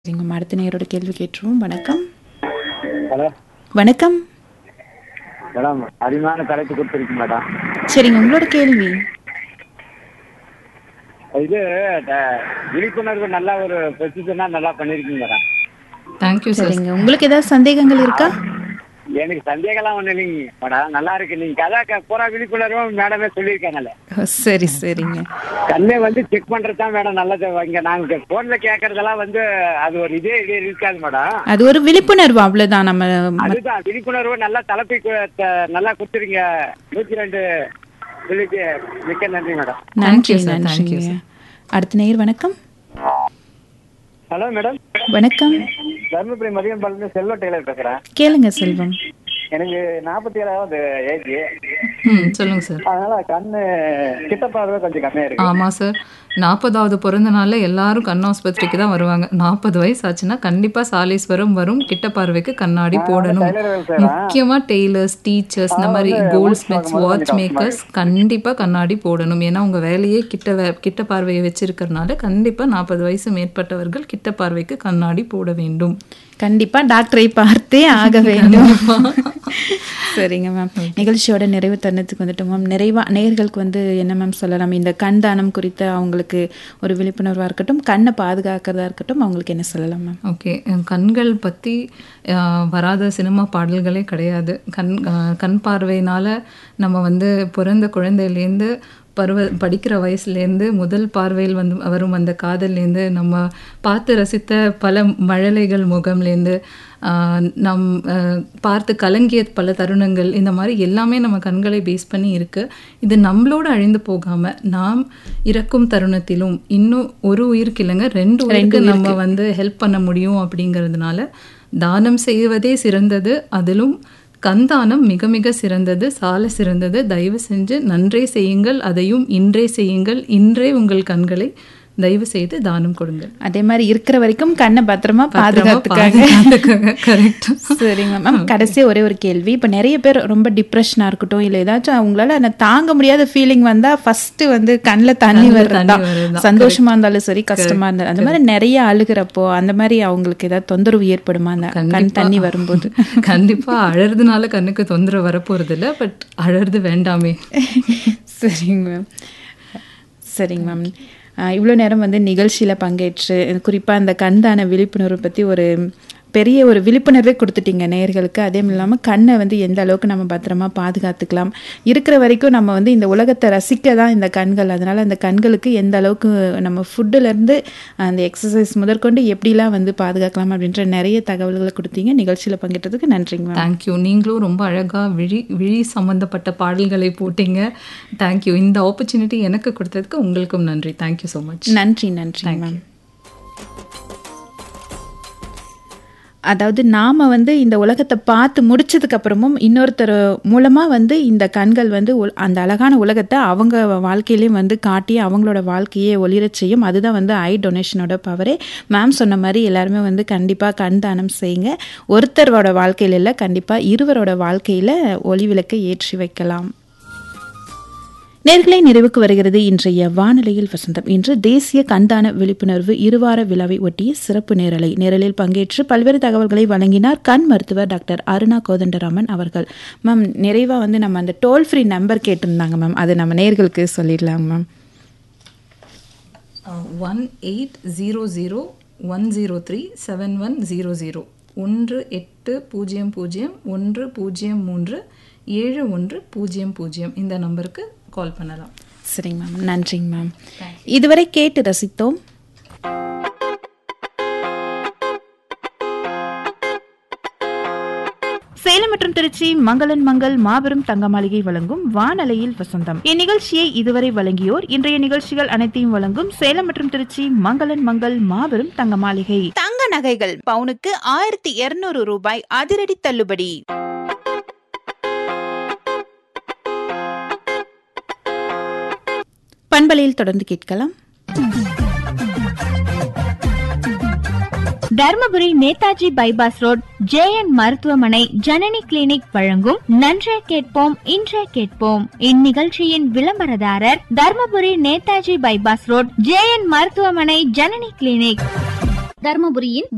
சரிங்க அடுத்த நேரோட கேள்வி கேட்டுருவோம் வணக்கம் ஹலோ வணக்கம் மேடம் அருமையான தலைப்பு கொடுத்துருக்கு மேடம் சரிங்க உங்களோட கேள்வி இது ட- விழிப்புணர்வு நல்லா ஒரு பொசிஷனா நல்லா பண்ணிருக்கீங்க மேடம் தேங்க்யூ சார் சரிங்க உங்களுக்கு ஏதாவது சந்தேகங்கள் இருக்கா எனக்கு சந்தேகம்லாம் ஒண்ணு இல்லைங்க மேடம் நல்லா இருக்கு நீங்க கதா க- பூரா விழிப்புணர்வும் மேடமே சொல்லியிருக்காங்கல்ல ஓ, சரி சரிங்க கண்ணை வந்து செக் பண்றது தான் மேடம் நல்லது இங்க நாங்க போன்ல கேட்கறதெல்லாம் வந்து அது ஒரு இதே இதே இருக்காது மேடம் அது ஒரு விழிப்புணர்வு அவ்வளவுதான் நம்ம அதுதான் விழிப்புணர்வு நல்லா தலைப்பை கு- த- நல்லா கொடுத்துருங்க நூத்தி ரெண்டு சொல்லிக்கு மிக்க நன்றி மேடம் நன்றி you, sir. Thank you, நன்றிங்க அடுத்த நேர் வணக்கம் ஹலோ மேடம் வணக்கம் தருமபுரி மதியம் பாலந்து செல்வ டெய்லர் பேசுறேன் கேளுங்க செல்வம் எனக்கு நாற்பத்தி ஏழாவது ஏஜ் ம் சொல்லுங்க சார் அதனால கண்ணு கிட்ட பார்வை கொஞ்சம் கம்மியா இருக்கு ஆமா சார் நாற்பதாவது பிறந்த நாள்ல எல்லாரும் கண் ஆஸ்பத்திரிக்கு தான் வருவாங்க நாற்பது வயசு ஆச்சுன்னா கண்டிப்பா சாலீஸ்வரம் வரும் கிட்ட பார்வைக்கு கண்ணாடி போடணும் டெய்லர் வேலை செய்றேன். முக்கியமா டெய்லர்ஸ் டீச்சர்ஸ் இந்த மாதிரி கோல்ட் ஸ்மித்ஸ் வாட்ச் மேக்கர்ஸ் கண்டிப்பா கண்ணாடி போடணும் ஏன்னா உங்க வேலையே கிட்ட வே- கிட்ட பார்வையை வச்சிருக்கறனால கண்டிப்பா நாற்பது வயசு மேற்பட்டவர்கள் கிட்ட பார்வைக்கு கண்ணாடி போட வேண்டும் கண்டிப்பா டாக்டரை பார்த்தே ஆக வேண்டும் சரிங்க மேம் நிகழ்ச்சியோட நிறைவு தருணத்துக்கு வந்துட்டு மேம் நிறைவா நேயர்களுக்கு வந்து என்ன மேம் சொல்லலாம் இந்த கண் தானம் குறித்த அவங்களுக்கு ஒரு விழிப்புணர்வா இருக்கட்டும் கண்ணை பாதுகாக்கிறதா இருக்கட்டும் அவங்களுக்கு என்ன சொல்லலாம் மேம் ஓகே கண்கள் பற்றி வராத சினிமா பாடல்களே கிடையாது கண் அஹ், கண் பார்வையினால நம்ம வந்து பிறந்த குழந்தையிலேருந்து பருவ படிக்கிற வயசுலேருந்து முதல் பார்வையில் வந்து வரும் அந்த காதல்லேருந்து நம்ம பார்த்து ரசித்த பல மழலைகள் முகம்லேருந்து ஆஹ், நம் ஆஹ், பார்த்து கலங்கிய பல தருணங்கள் இந்த மாதிரி எல்லாமே நம்ம கண்களை பேஸ் பண்ணி இருக்கு இது நம்மளோட அழிந்து போகாம நாம் இறக்கும் தருணத்திலும் இன்னும் ஒரு உயிருக்கு இல்லைங்க ரெண்டு உயிருக்கு நம்ம வந்து ஹெல்ப் பண்ண முடியும் அப்படிங்கிறதுனால தானம் செய்வதே சிறந்தது அதிலும் கந்தானம் மிக மிக சிறந்தது சால சிறந்தது தயவு செஞ்சு நன்றே செய்யுங்கள் அதையும் இன்றே செய்யுங்கள் இன்றே உங்கள் கண்களை தயவு செய்து தானம் கொடுங்கள் அதே மாதிரி இருக்கிற வரைக்கும் கண்ணை பத்திரமா பாதுகாத்துக்காக கரெக்ட் சரிங்க மேம் கடைசி ஒரே ஒரு கேள்வி இப்போ நிறைய பேர் ரொம்ப டிப்ரெஷனாக இருக்கட்டும் இல்லை ஏதாச்சும் அவங்களால அந்த தாங்க முடியாத ஃபீலிங் வந்தா ஃபர்ஸ்ட் வந்து கண்ணில் தண்ணி வர்றது தண்ணி தான் வர்றதுதான். சந்தோஷமா இருந்தாலும் சரி கஷ்டமா இருந்தாலும் அந்த மாதிரி நிறைய அழுகிறப்போ அந்த மாதிரி அவங்களுக்கு ஏதாவது தொந்தரவு ஏற்படுமா அந்த கண் தண்ணி வரும்போது கண்டிப்பா அழறதுனால கண்ணுக்கு தொந்தரவு வரப்போறது இல்ல பட் அழறது வேண்டாமே சரிங்க மேம் சரிங்க மேம் இவ்வளோ நேரம் வந்து நிகழ்ச்சியில் பங்கேற்று குறிப்பாக அந்த கண்தான விழிப்புணர்வு பற்றி ஒரு பெரிய ஒரு விழிப்புணர்வே கொடுத்துட்டீங்க நேயர்களுக்கு அதே இல்லாமல் கண்ணை வந்து எந்த அளவுக்கு நம்ம பத்திரமா பாதுகாத்துக்கலாம் இருக்கிற வரைக்கும் நம்ம வந்து இந்த உலகத்தை ரசிக்க தான் இந்த கண்கள் அதனால் அந்த கண்களுக்கு எந்த அளவுக்கு நம்ம ஃபுட்டுலேருந்து அந்த எக்ஸசைஸ் முதற்கொண்டு எப்படிலாம் வந்து பாதுகாக்கலாம் அப்படின்ற நிறைய தகவல்களை கொடுத்தீங்க நிகழ்ச்சியில் பங்கேற்றதுக்கு நன்றிங்க மேம் தேங்க்யூ நீங்களும் ரொம்ப அழகா விழி விழி சம்பந்தப்பட்ட பாடல்களை போட்டீங்க தேங்க்யூ இந்த ஆப்பர்ச்சுனிட்டி எனக்கு கொடுத்ததுக்கு உங்களுக்கும் நன்றி தேங்க்யூ ஸோ மச் நன்றி நன்றி மேம் அதாவது நாம வந்து இந்த உலகத்தை பார்த்து முடிச்சதுக்கு அப்புறமும் இன்னொருத்தர் மூலமா வந்து இந்த கண்கள் வந்து உல- அந்த அழகான உலகத்தை அவங்க வாழ்க்கையிலையும் வந்து காட்டி அவங்களோட வாழ்க்கையே ஒளிரச் செய்யும் அதுதான் வந்து ஐ டொனேஷனோட பவரே மேம் சொன்ன மாதிரி எல்லாருமே வந்து கண்டிப்பா கண் தானம் செய்யுங்க ஒருத்தரோட வாழ்க்கையில இல்லை கண்டிப்பா இருவரோட வாழ்க்கையில ஒளி விளக்கை ஏற்றி வைக்கலாம் நேர்களை நிறைவுக்கு வருகிறது இன்றைய வானொலியில் வசந்தம் இன்று தேசிய கண்தான விழிப்புணர்வு இருவார விழாவை ஒட்டிய சிறப்பு நேரலை நேரலில் பங்கேற்று பல்வேறு தகவல்களை வழங்கினார் கண் மருத்துவர் டாக்டர் அருணா கோதண்டராமன் அவர்கள் மேம் நிறைவா வந்து நம்ம அந்த டோல் ஃப்ரீ நம்பர் கேட்டிருந்தாங்க மேம் அது நம்ம நேர்களுக்கு சொல்லிடலாம் ma'am one eight zero zero one zero three seven one zero zero ஒன்று எட்டு பூஜ்ஜியம் பூஜ்ஜியம் ஒன்று பூஜ்ஜியம் மூன்று ஏழு ஒன்று பூஜ்ஜியம் பூஜ்ஜியம் இந்த நம்பருக்கு கால் பண்ணலாம் சரிங்க மேம் நன்றிங்க மேம் இதுவரை கேட்டு ரசித்தோம் சேலம் மற்றும் திருச்சி மங்களன் மங்கள் மாபெரும் தங்க மாளிகை வழங்கும் வானலையில் வசந்தம் இந்நிகழ்ச்சியை இதுவரை வழங்கியோர் இன்றைய நிகழ்ச்சிகள் அனைத்தையும் வழங்கும் சேலம் மற்றும் திருச்சி மங்களன் மங்கள் மாபெரும் தங்க மாளிகை தங்க நகைகள் பவுனுக்கு ஆயிரத்தி இருநூறு ரூபாய் அதிரடி தள்ளுபடி பண்பலையில் தொடர்ந்து கேட்கலாம் Dharmapuri Netaji bypass road JN மருத்துவமனை ஜனனி கிளினிக் வழங்கும் நன்றே கேட்போம் இன்றே கேட்போம் இந்நிகழ்ச்சியின் விளம்பரதாரர் Dharmapuri Netaji bypass road JN மருத்துவமனை ஜனனி கிளினிக் தர்மபுரியின்